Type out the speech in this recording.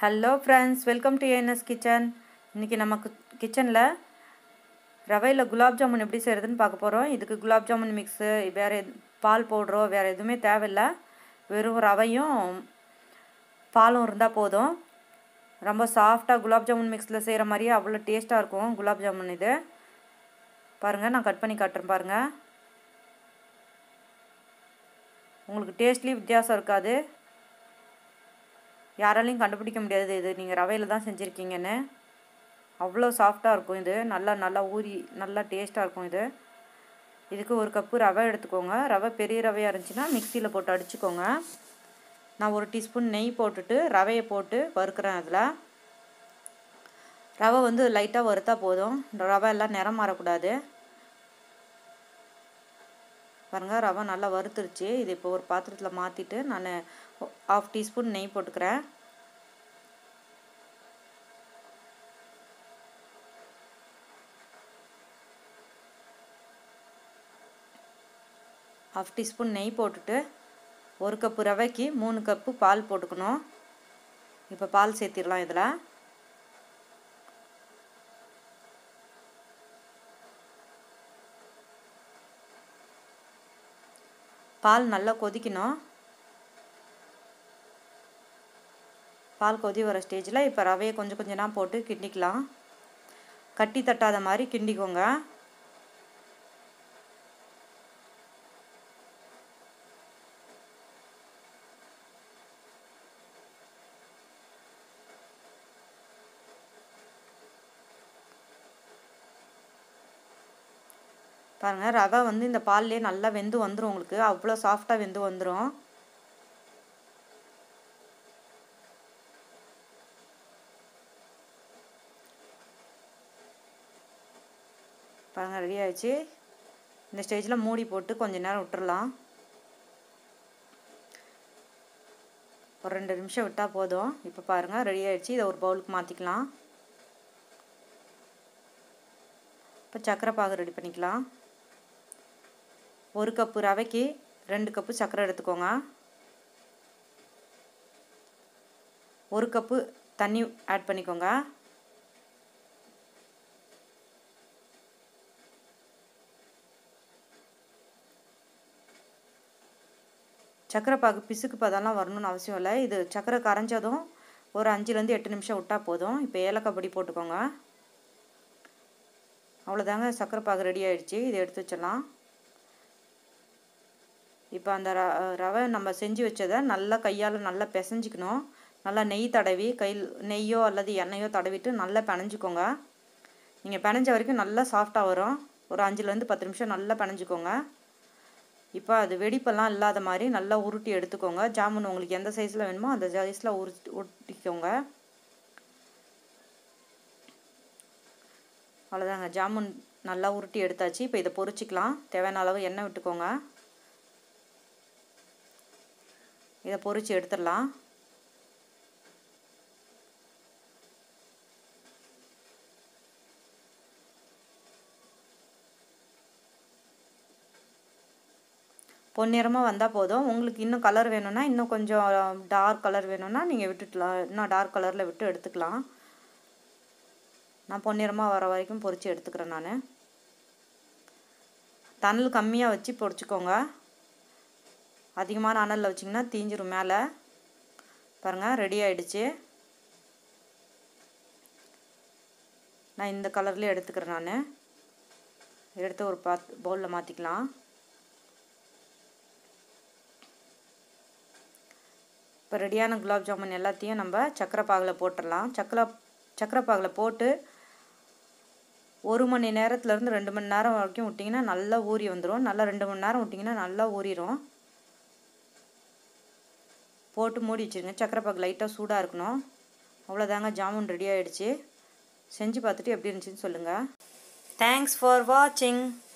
hello friends welcome to ANS kitchen இன்றைக்கி நம்ம கிச்சனில் ரவையில் குலாப் ஜாமுன் எப்படி செய்கிறதுன்னு பார்க்க போகிறோம் இதுக்கு குலாப் ஜாமுன் மிக்ஸு வேறு பால் பவுட்ரோ வேறு எதுவுமே தேவையில்லை வெறும் ரவையும் பாலும் இருந்தால் போதும் ரொம்ப சாஃப்டாக குலாப் ஜாமுன் மிக்ஸில் செய்கிற மாதிரியே அவ்வளோ டேஸ்ட்டாக இருக்கும் குலாப் ஜாமுன் இது பாருங்கள் நான் கட் பண்ணி காட்டுறேன் பாருங்கள் உங்களுக்கு டேஸ்ட்லேயும் வித்தியாசம் இருக்காது யாராலையும் கண்டுபிடிக்க முடியாது இது நீங்கள் ரவையில் தான் செஞ்சுருக்கீங்கன்னு அவ்வளோ சாஃப்டாக இருக்கும் இது நல்லா நல்லா ஊறி நல்லா டேஸ்ட்டாக இருக்கும் இது இதுக்கு ஒரு கப்பு ரவை எடுத்துக்கோங்க ரவை பெரிய ரவையாக இருந்துச்சுன்னா மிக்சியில் போட்டு அடிச்சுக்கோங்க நான் ஒரு டீஸ்பூன் நெய் போட்டுட்டு ரவையை போட்டு வறுக்கிறேன் அதில் ரவை வந்து லைட்டாக வறுத்தா போதும் ரவை எல்லாம் நிறம் மாறக்கூடாது பாருங்கள் ரவை நல்லா வறுத்துருச்சு இது இப்போ ஒரு பாத்திரத்தில் மாற்றிட்டு நான் ஆஃப் டீஸ்பூன் நெய் போட்டுக்கிறேன் ஆஃப் டீஸ்பூன் நெய் போட்டுட்டு ஒரு கப்பு ரவைக்கு மூணு கப்பு பால் போட்டுக்கணும் இப்போ பால் சேர்த்திடலாம் இதில் பால் நல்லா கொதிக்கணும் பால் கொதி வர ஸ்டேஜில் இப்போ ரவையை கொஞ்சம் கொஞ்சமாக போட்டு கிண்டிக்கலாம் கட்டி தட்டாத மாதிரி கிண்டிக்கோங்க பாருங்கள் ரவை வந்து இந்த பால்லே நல்லா வெந்து வந்துடும் உங்களுக்கு அவ்வளோ சாஃப்டாக வெந்து வந்துடும் பாருங்கள் ரெடி ஆயிடுச்சு இந்த ஸ்டேஜில் மூடி போட்டு கொஞ்ச நேரம் விட்டுறலாம் ஒரு ரெண்டு நிமிஷம் விட்டால் போதும் இப்போ பாருங்கள் ரெடி ஆயிடுச்சு இதை ஒரு பவுலுக்கு மாற்றிக்கலாம் இப்போ சர்க்கரை பாகு ரெடி பண்ணிக்கலாம் ஒரு கப்பு ரவைக்கு ரெண்டு கப்பு சர்க்கரை எடுத்துக்கோங்க ஒரு கப்பு தண்ணி ஆட் பண்ணிக்கோங்க சர்க்கரை பாகு பிசுக்கு பதம்லாம் வரணும்னு அவசியம் இல்லை இது சர்க்கரை கரைஞ்சதும் ஒரு அஞ்சுலேருந்து எட்டு நிமிஷம் விட்டால் போதும் இப்போ ஏலக்காய் பொடி போட்டுக்கோங்க அவ்வளோதாங்க சர்க்கரை பாகு ரெடி ஆகிடுச்சு இதை எடுத்து வச்சிடலாம் இப்போ அந்த ர ரவை நம்ம செஞ்சு வச்சதை நல்லா கையால் நல்லா பிசைஞ்சிக்கணும் நல்லா நெய் தடவி கையில் நெய்யோ அல்லது எண்ணெயோ தடவிட்டு நல்லா பிணைஞ்சிக்கோங்க நீங்கள் பிணைஞ்ச வரைக்கும் நல்லா சாஃப்டாக வரும் ஒரு அஞ்சுலேருந்து பத்து நிமிஷம் நல்லா பிணைஞ்சிக்கோங்க இப்போ அது வெடிப்பெல்லாம் இல்லாத மாதிரி நல்லா உருட்டி எடுத்துக்கோங்க ஜாமுன் உங்களுக்கு எந்த சைஸில் வேணுமோ அந்த சைஸில் உருட்டி உருட்டிக்கோங்க அவ்வளோதாங்க ஜாமுன் நல்லா உருட்டி எடுத்தாச்சு இப்போ இதை பொரிச்சிக்கலாம் தேவையான அளவு எண்ணெய் விட்டுக்கோங்க இதை பொரித்து எடுத்துடலாம் பொன்னிறமாக வந்தால் போதும் உங்களுக்கு இன்னும் கலர் வேணும்னா இன்னும் கொஞ்சம் டார்க் கலர் வேணும்னா நீங்கள் விட்டுக்கலாம் இன்னும் டார்க் கலரில் விட்டு எடுத்துக்கலாம் நான் பொன்னிறமாக வர வரைக்கும் பொரித்து எடுத்துக்கிறேன் நான் தணல் கம்மியாக வச்சு பொரிச்சிக்கோங்க அதிகமான அனலில் வச்சிங்கன்னா தீஞ்சிரும் மேலே பாருங்கள் ரெடி ஆகிடுச்சு நான் இந்த கலர்லேயே எடுத்துக்கிறேன் நான் எடுத்து ஒரு பாத் பவுலில் மாற்றிக்கலாம் இப்போ ரெடியான குலாப் ஜாமுன் எல்லாத்தையும் நம்ம சக்கரை பாகில் போட்டுடலாம் சக்கரை சக்கரை பாகில் போட்டு ஒரு மணி நேரத்துலேருந்து ரெண்டு மணி நேரம் வரைக்கும் விட்டிங்கன்னா நல்லா ஊறி வந்துடும் நல்லா ரெண்டு மணி நேரம் விட்டிங்கன்னா நல்லா ஊறிடும் போட்டு மூடி வச்சுருங்க சக்கரை பாகு லைட்டாக சூடாக இருக்கணும் அவ்வளோதாங்க ஜாமுன் ரெடி ஆகிடுச்சு செஞ்சு பார்த்துட்டு எப்படி இருந்துச்சுன்னு சொல்லுங்கள் தேங்க்ஸ் ஃபார் வாட்சிங்